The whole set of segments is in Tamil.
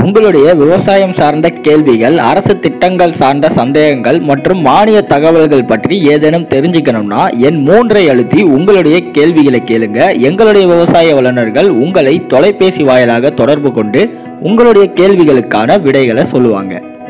உங்களுடைய விவசாயம் சார்ந்த கேள்விகள் அரசு திட்டங்கள் சார்ந்த சந்தேகங்கள் மற்றும் மானிய தகவல்கள் பற்றி ஏதேனும் தெரிஞ்சுக்கணும்னா என் மூன்றை அழுத்தி உங்களுடைய கேள்விகளை கேளுங்க எங்களுடைய விவசாய வல்லுநர்கள் உங்களை தொலைபேசி வாயிலாக தொடர்பு கொண்டு உங்களுடைய கேள்விகளுக்கான விடைகளை சொல்லுவாங்க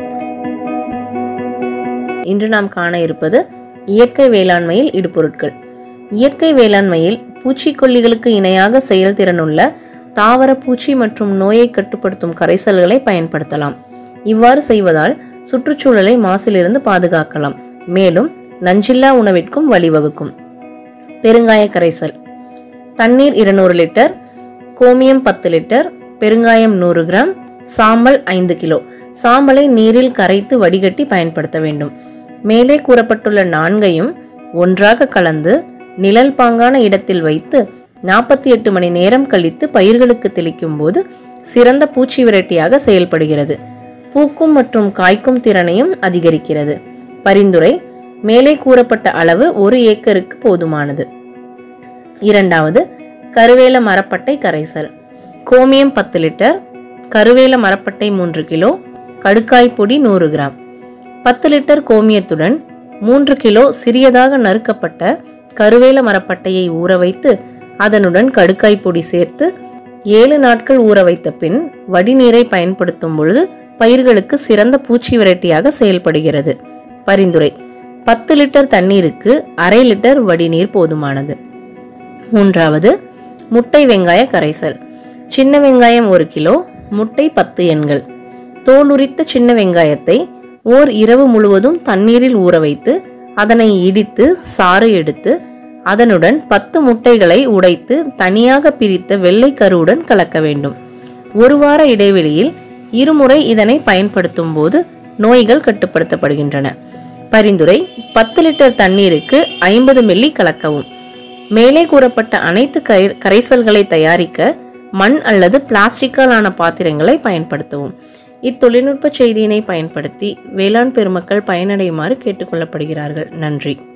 இன்று நாம் காண இருப்பது இயற்கை வேளாண்மையில் இடுபொருட்கள் இயற்கை வேளாண்மையில் பூச்சிக்கொல்லிகளுக்கு இணையாக செயல்திறனுள்ள தாவர பூச்சி மற்றும் நோயை கட்டுப்படுத்தும் கரைசல்களை பயன்படுத்தலாம் இவ்வாறு செய்வதால் சுற்றுச்சூழலை மாசிலிருந்து பாதுகாக்கலாம் மேலும் நஞ்சில்லா உணவிற்கும் வழிவகுக்கும் பெருங்காய கரைசல் தண்ணீர் இருநூறு லிட்டர் கோமியம் பத்து லிட்டர் பெருங்காயம் நூறு கிராம் சாம்பல் ஐந்து கிலோ சாம்பலை நீரில் கரைத்து வடிகட்டி பயன்படுத்த வேண்டும் மேலே கூறப்பட்டுள்ள நான்கையும் ஒன்றாக கலந்து நிழல் பாங்கான இடத்தில் வைத்து நாற்பத்தி எட்டு மணி நேரம் கழித்து பயிர்களுக்கு தெளிக்கும் போது சிறந்த பூச்சி விரட்டியாக செயல்படுகிறது பூக்கும் மற்றும் காய்க்கும் திறனையும் அதிகரிக்கிறது பரிந்துரை மேலே கூறப்பட்ட அளவு ஒரு ஏக்கருக்கு போதுமானது இரண்டாவது கருவேல மரப்பட்டை கரைசல் கோமியம் பத்து லிட்டர் கருவேல மரப்பட்டை மூன்று கிலோ கடுக்காய் பொடி நூறு கிராம் பத்து லிட்டர் கோமியத்துடன் மூன்று கிலோ சிறியதாக நறுக்கப்பட்ட கருவேல மரப்பட்டையை ஊற வைத்து அதனுடன் கடுக்காய் பொடி சேர்த்து ஏழு நாட்கள் ஊற வைத்த பின் வடிநீரை பயன்படுத்தும் பொழுது பயிர்களுக்கு சிறந்த பூச்சி விரட்டியாக செயல்படுகிறது பரிந்துரை பத்து லிட்டர் தண்ணீருக்கு அரை லிட்டர் வடிநீர் போதுமானது மூன்றாவது முட்டை வெங்காய கரைசல் சின்ன வெங்காயம் ஒரு கிலோ முட்டை பத்து எண்கள் தோலுரித்த சின்ன வெங்காயத்தை ஓர் இரவு முழுவதும் தண்ணீரில் ஊற வைத்து அதனை இடித்து சாறு எடுத்து அதனுடன் பத்து முட்டைகளை உடைத்து தனியாக பிரித்த வெள்ளை கருவுடன் கலக்க வேண்டும் ஒரு வார இடைவெளியில் இருமுறை இதனை பயன்படுத்தும் போது நோய்கள் கட்டுப்படுத்தப்படுகின்றன பரிந்துரை பத்து லிட்டர் தண்ணீருக்கு ஐம்பது மில்லி கலக்கவும் மேலே கூறப்பட்ட அனைத்து கரை கரைசல்களை தயாரிக்க மண் அல்லது பிளாஸ்டிக்கால் ஆன பாத்திரங்களை பயன்படுத்தவும் இத்தொழில்நுட்ப செய்தியினை பயன்படுத்தி வேளாண் பெருமக்கள் பயனடையுமாறு கேட்டுக்கொள்ளப்படுகிறார்கள் நன்றி